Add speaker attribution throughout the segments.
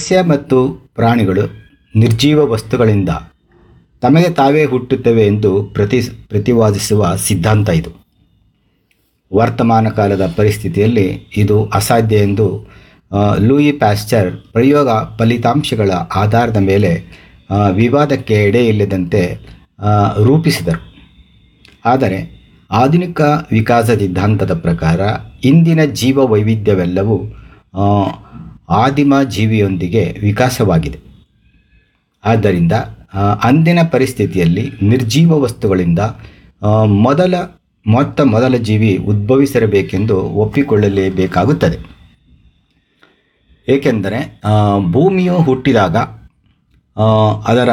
Speaker 1: ಸಸ್ಯ ಮತ್ತು ಪ್ರಾಣಿಗಳು ನಿರ್ಜೀವ ವಸ್ತುಗಳಿಂದ ತಮಗೆ ತಾವೇ ಹುಟ್ಟುತ್ತವೆ ಎಂದು ಪ್ರತಿ ಪ್ರತಿವಾದಿಸುವ ಸಿದ್ಧಾಂತ ಇದು ವರ್ತಮಾನ ಕಾಲದ ಪರಿಸ್ಥಿತಿಯಲ್ಲಿ ಇದು ಅಸಾಧ್ಯ ಎಂದು ಆ, ಲೂಯಿ ಪ್ಯಾಸ್ಚರ್ ಪ್ರಯೋಗ ಫಲಿತಾಂಶಗಳ ಆಧಾರದ ಮೇಲೆ ಆ, ವಿವಾದಕ್ಕೆ ಎಡೆಯಿಲ್ಲದಂತೆ ಆ, ರೂಪಿಸಿದರು ಆದರೆ ಆಧುನಿಕ ವಿಕಾಸ ಸಿದ್ಧಾಂತದ ಪ್ರಕಾರ ಇಂದಿನ ಜೀವ ವೈವಿಧ್ಯವೆಲ್ಲವೂ ಆ, ಆದಿಮ ಜೀವಿಯೊಂದಿಗೆ ವಿಕಾಸವಾಗಿದೆ ಆದ್ದರಿಂದ ಆ, ಅಂದಿನ ಪರಿಸ್ಥಿತಿಯಲ್ಲಿ ನಿರ್ಜೀವ ವಸ್ತುಗಳಿಂದ ಆ, ಮೊದಲ ಮೊತ್ತ ಮೊದಲ ಜೀವಿ ಉದ್ಭವಿಸಿರಬೇಕೆಂದು ಒಪ್ಪಿಕೊಳ್ಳಲೇಬೇಕಾಗುತ್ತದೆ ಏಕೆಂದರೆ ಆ, ಭೂಮಿಯು ಹುಟ್ಟಿದಾಗ ಆ, ಅದರ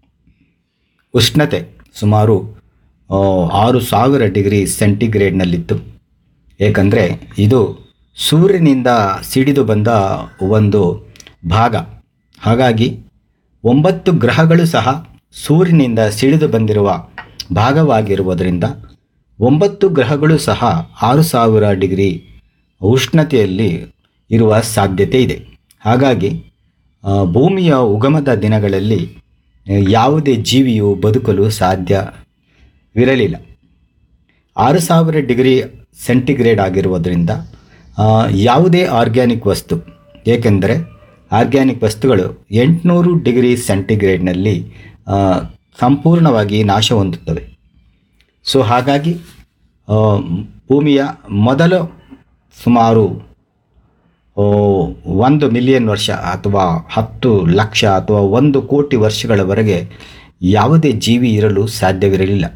Speaker 1: ಉಷ್ಣತೆ ಸುಮಾರು ಆ, ಆರು ಸಾವಿರ ಡಿಗ್ರಿ ಸೆಂಟಿಗ್ರೇಡ್ನಲ್ಲಿತ್ತು ಏಕೆಂದರೆ ಇದು ಸೂರ್ಯನಿಂದ ಸಿಡಿದು ಬಂದ ಒಂದು ಭಾಗ ಹಾಗಾಗಿ ಒಂಬತ್ತು ಗ್ರಹಗಳು ಸಹ ಸೂರ್ಯನಿಂದ ಸಿಡಿದು ಬಂದಿರುವ ಭಾಗವಾಗಿರುವುದರಿಂದ ಒಂಬತ್ತು ಗ್ರಹಗಳು ಸಹ ಆರು ಸಾವಿರ ಡಿಗ್ರಿ ಉಷ್ಣತೆಯಲ್ಲಿ ಇರುವ ಸಾಧ್ಯತೆ ಇದೆ ಹಾಗಾಗಿ ಆ, ಭೂಮಿಯ ಉಗಮದ ದಿನಗಳಲ್ಲಿ ಆ, ಯಾವುದೇ ಜೀವಿಯು ಬದುಕಲು ಸಾಧ್ಯವಿರಲಿಲ್ಲ ಆರು ಸಾವಿರ ಡಿಗ್ರಿ ಸೆಂಟಿಗ್ರೇಡ್ ಆಗಿರುವುದರಿಂದ ಆ, ಯಾವುದೇ ಆರ್ಗ್ಯಾನಿಕ್ ವಸ್ತು ಏಕೆಂದರೆ ಆರ್ಗ್ಯಾನಿಕ್ ವಸ್ತುಗಳು ಎಂಟುನೂರು ಡಿಗ್ರಿ ಸೆಂಟಿಗ್ರೇಡ್ನಲ್ಲಿ ಆ, ಸಂಪೂರ್ಣವಾಗಿ ನಾಶ ಹೊಂದುತ್ತವೆ ಸೊ ಹಾಗಾಗಿ ಆ, ಭೂಮಿಯ ಮೊದಲ ಸುಮಾರು ಓ, ಒಂದು ಮಿಲಿಯನ್ ವರ್ಷ ಅಥವಾ ಹತ್ತು ಲಕ್ಷ ಅಥವಾ ಒಂದು ಕೋಟಿ ವರ್ಷಗಳವರೆಗೆ ಯಾವುದೇ ಜೀವಿ ಇರಲು ಸಾಧ್ಯವಿರಲಿಲ್ಲ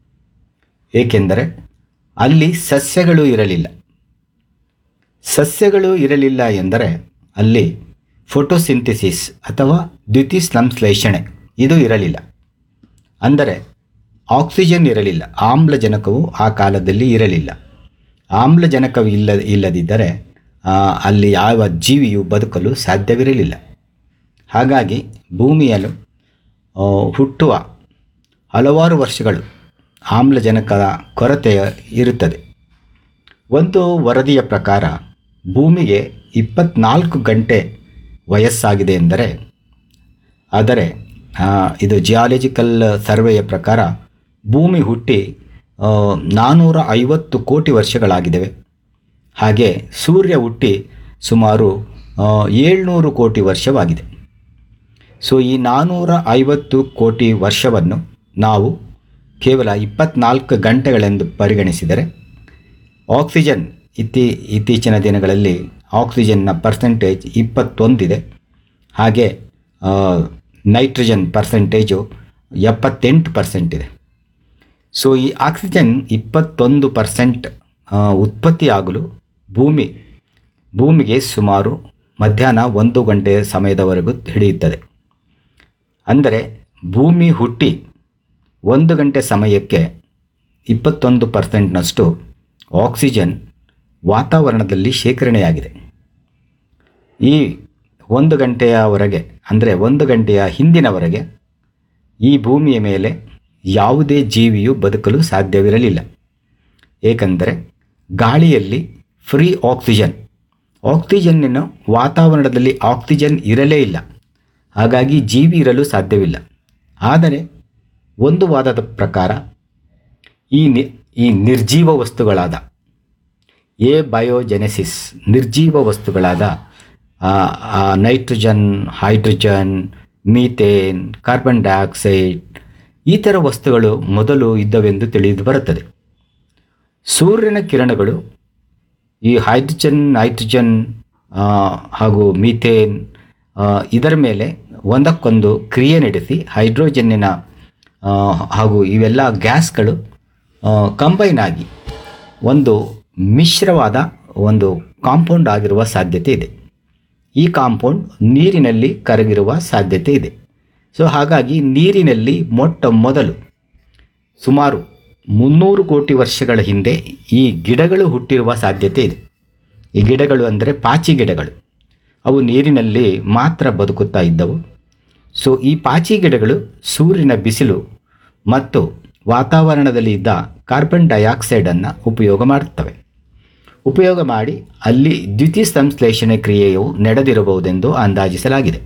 Speaker 1: ಏಕೆಂದರೆ ಅಲ್ಲಿ ಸಸ್ಯಗಳು ಇರಲಿಲ್ಲ ಸಸ್ಯಗಳು ಇರಲಿಲ್ಲ ಎಂದರೆ ಅಲ್ಲಿ ಫೋಟೋಸಿಂಥೆಸಿಸ್ ಅಥವಾ ದ್ಯುತಿ ಸಂಶ್ಲೇಷಣೆ ಇದು ಇರಲಿಲ್ಲ ಅಂದರೆ ಆಕ್ಸಿಜನ್ ಇರಲಿಲ್ಲ ಆಮ್ಲಜನಕವು ಆ ಕಾಲದಲ್ಲಿ ಇರಲಿಲ್ಲ ಆಮ್ಲಜನಕವು ಇಲ್ಲ ಇಲ್ಲದಿದ್ದರೆ ಆ, ಅಲ್ಲಿ ಯಾವ ಜೀವಿಯು ಬದುಕಲು ಸಾಧ್ಯವಿರಲಿಲ್ಲ ಹಾಗಾಗಿ ಭೂಮಿಯಲು ಆ, ಹುಟ್ಟುವ ಹಲವಾರು ವರ್ಷಗಳು ಆಮ್ಲಜನಕದ ಕೊರತೆ ಇರುತ್ತದೆ ಒಂದು ವರದಿಯ ಪ್ರಕಾರ ಭೂಮಿಗೆ ಇಪ್ಪತ್ನಾಲ್ಕು ಗಂಟೆ ವಯಸ್ಸಾಗಿದೆ ಎಂದರೆ ಆದರೆ ಆ, ಇದು ಜಿಯಾಲಜಿಕಲ್ ಸರ್ವೆಯ ಪ್ರಕಾರ ಭೂಮಿ ಹುಟ್ಟಿ ಆ, ನಾನ್ನೂರ ಐವತ್ತು ಕೋಟಿ ವರ್ಷಗಳಾಗಿದ್ದಾವೆ ಹಾಗೆ ಸೂರ್ಯ ಹುಟ್ಟಿ ಸುಮಾರು ಆ, ಏಳ್ನೂರು ಕೋಟಿ ವರ್ಷವಾಗಿದೆ ಸೊ ಈ ನಾನ್ನೂರ ಐವತ್ತು ಕೋಟಿ ವರ್ಷವನ್ನು ನಾವು ಕೇವಲ ಇಪ್ಪತ್ನಾಲ್ಕು ಗಂಟೆಗಳೆಂದು ಪರಿಗಣಿಸಿದರೆ ಆಕ್ಸಿಜನ್ ಇತ್ತೀ ಇತ್ತೀಚಿನ ದಿನಗಳಲ್ಲಿ ಆಕ್ಸಿಜನ್ನ ಪರ್ಸೆಂಟೇಜ್ ಇಪ್ಪತ್ತೊಂದಿದೆ ಹಾಗೆ ಆ, ನೈಟ್ರೋಜನ್ ಪರ್ಸೆಂಟೇಜು ಎಪ್ಪತ್ತೆಂಟು ಪರ್ಸೆಂಟ್ ಇದೆ ಸೊ ಈ ಆಕ್ಸಿಜನ್ ಇಪ್ಪತ್ತೊಂದು ಪರ್ಸೆಂಟ್ ಉತ್ಪತ್ತಿಯಾಗಲು ಭೂಮಿ ಭೂಮಿಗೆ ಸುಮಾರು ಮಧ್ಯಾಹ್ನ ಒಂದು ಗಂಟೆಯ ಸಮಯದವರೆಗೂ ಹಿಡಿಯುತ್ತದೆ ಅಂದರೆ ಭೂಮಿ ಹುಟ್ಟಿ ಒಂದು ಗಂಟೆ ಸಮಯಕ್ಕೆ ಇಪ್ಪತ್ತೊಂದು ಪರ್ಸೆಂಟ್ನಷ್ಟು ಆಕ್ಸಿಜನ್ ವಾತಾವರಣದಲ್ಲಿ ಶೇಖರಣೆಯಾಗಿದೆ ಈ ಒಂದು ಗಂಟೆಯವರೆಗೆ ಅಂದರೆ ಒಂದು ಗಂಟೆಯ ಹಿಂದಿನವರೆಗೆ ಈ ಭೂಮಿಯ ಮೇಲೆ ಯಾವುದೇ ಜೀವಿಯು ಬದುಕಲು ಸಾಧ್ಯವಿರಲಿಲ್ಲ ಏಕೆಂದರೆ ಗಾಳಿಯಲ್ಲಿ ಫ್ರೀ ಆಕ್ಸಿಜನ್ ಆಕ್ಸಿಜನ್ನಿನ ವಾತಾವರಣದಲ್ಲಿ ಆಕ್ಸಿಜನ್ ಇರಲೇ ಇಲ್ಲ ಹಾಗಾಗಿ ಜೀವಿ ಇರಲು ಸಾಧ್ಯವಿಲ್ಲ ಆದರೆ ಒಂದು ವಾದದ ಪ್ರಕಾರ ಈ ನಿ ಈ ನಿರ್ಜೀವ ವಸ್ತುಗಳಾದ ಎ ಬಯೋಜೆನೆಸಿಸ್ ನಿರ್ಜೀವ ವಸ್ತುಗಳಾದ ಆ, ಆ, nitrogen hydrogen methane carbon dioxide ಈ ಥರ ವಸ್ತುಗಳು ಮೊದಲು ಇದ್ದವೆಂದು ತಿಳಿದು ಬರುತ್ತದೆ ಸೂರ್ಯನ ಕಿರಣಗಳು ಈ ಹೈಡ್ರೋಜನ್ ನೈಟ್ರೋಜನ್ ಆ, ಹಾಗೂ ಮೀಥೇನ್ ಆ, ಇದರ ಮೇಲೆ ಒಂದಕ್ಕೊಂದು ಕ್ರಿಯೆ ನಡೆಸಿ ಹೈಡ್ರೋಜನ್ನಿನ ಆ, ಹಾಗೂ ಇವೆಲ್ಲ ಗ್ಯಾಸ್ಗಳು ಕಂಬೈನ್ ಆಗಿ ಒಂದು ಮಿಶ್ರವಾದ ಒಂದು ಕಾಂಪೌಂಡ್ ಆಗಿರುವ ಸಾಧ್ಯತೆ ಇದೆ ಈ ಕಾಂಪೌಂಡ್ ನೀರಿನಲ್ಲಿ ಕರಗಿರುವ ಸಾಧ್ಯತೆ ಇದೆ ಸೊ ಹಾಗಾಗಿ ನೀರಿನಲ್ಲಿ ಮೊಟ್ಟ ಮೊದಲು ಸುಮಾರು ಮುನ್ನೂರು ಕೋಟಿ ವರ್ಷಗಳ ಹಿಂದೆ ಈ ಗಿಡಗಳು ಹುಟ್ಟಿರುವ ಸಾಧ್ಯತೆ ಇದೆ ಈ ಗಿಡಗಳು ಅಂದರೆ ಪಾಚಿ ಗಿಡಗಳು ಅವು ನೀರಿನಲ್ಲಿ ಮಾತ್ರ ಬದುಕುತ್ತಾ ಇದ್ದವು ಸೊ ಈ ಪಾಚಿ ಗಿಡಗಳು ಸೂರ್ಯನ ಬಿಸಿಲು ಮತ್ತು ವಾತಾವರಣದಲ್ಲಿ ಇದ್ದ ಕಾರ್ಬನ್ ಡೈಆಕ್ಸೈಡನ್ನು ಉಪಯೋಗ ಮಾಡುತ್ತವೆ ಉಪಯೋಗ ಮಾಡಿ ಅಲ್ಲಿ ದ್ಯುತಿ ಸಂಶ್ಲೇಷಣೆ ಕ್ರಿಯೆಯು ನಡೆದಿರಬಹುದೆಂದು ಅಂದಾಜಿಸಲಾಗಿದೆ